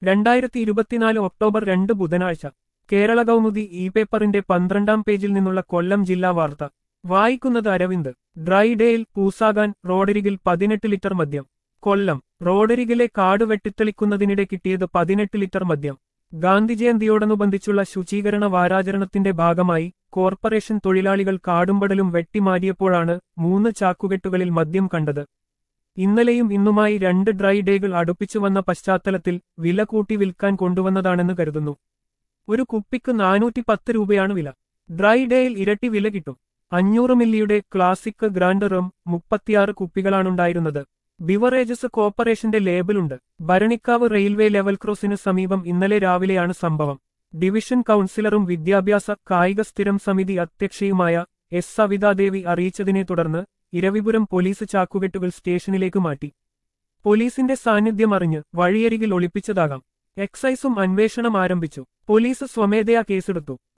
രണ്ടായിരത്തി ഇരുപത്തിനാല് ഒക്ടോബർ രണ്ട് ബുധനാഴ്ച കേരള കൗമുദി ഇ പേപ്പറിന്റെ പന്ത്രണ്ടാം പേജിൽ നിന്നുള്ള കൊല്ലം ജില്ലാ വാർത്ത വായിക്കുന്നത് അരവിന്ദ് ഡ്രൈ ഡേയിൽ പൂസാകാൻ റോഡരികിൽ പതിനെട്ട് ലിറ്റർ മദ്യം കൊല്ലം റോഡരികിലെ കാട് വെട്ടിത്തെളിക്കുന്നതിനിടെ കിട്ടിയത് പതിനെട്ട് ലിറ്റർ മദ്യം ഗാന്ധി ജയന്തിയോടനുബന്ധിച്ചുള്ള ശുചീകരണ വാരാചരണത്തിന്റെ ഭാഗമായി കോർപ്പറേഷൻ തൊഴിലാളികൾ കാടുംപടലും വെട്ടിമാറ്റിയപ്പോഴാണ് മൂന്ന് ചാക്കുകെട്ടുകളിൽ മദ്യം കണ്ടത് ഇന്നലെയും ഇന്നുമായി രണ്ട് ഡ്രൈ ഡേകൾ അടുപ്പിച്ചു വന്ന പശ്ചാത്തലത്തിൽ വില കൂട്ടി വിൽക്കാൻ കൊണ്ടുവന്നതാണെന്ന് കരുതുന്നു ഒരു കുപ്പിക്ക് നാനൂറ്റി പത്ത് രൂപയാണ് വില ഡ്രൈ ഡേയിൽ ഇരട്ടി വില കിട്ടും അഞ്ഞൂറ് മില്ലിയുടെ ക്ലാസിക് ഗ്രാൻഡ് റം മുപ്പത്തിയാറ് കുപ്പികളാണുണ്ടായിരുന്നത് ബിവറേജസ് കോർപ്പറേഷന്റെ ലേബലുണ്ട് ഭരണിക്കാവ് റെയിൽവേ ലെവൽ ക്രോസിന് സമീപം ഇന്നലെ രാവിലെയാണ് സംഭവം ഡിവിഷൻ കൌൺസിലറും വിദ്യാഭ്യാസ കായിക സ്ഥിരം സമിതി അധ്യക്ഷയുമായ എസ് സവിതാദേവി അറിയിച്ചതിനെ തുടർന്ന് ഇരവിപുരം പോലീസ് ചാക്കുകെട്ടുകൾ സ്റ്റേഷനിലേക്ക് മാറ്റി പോലീസിന്റെ സാന്നിധ്യം അറിഞ്ഞ് വഴിയരികിൽ ഒളിപ്പിച്ചതാകാം എക്സൈസും അന്വേഷണം ആരംഭിച്ചു പോലീസ് സ്വമേധയാ കേസെടുത്തു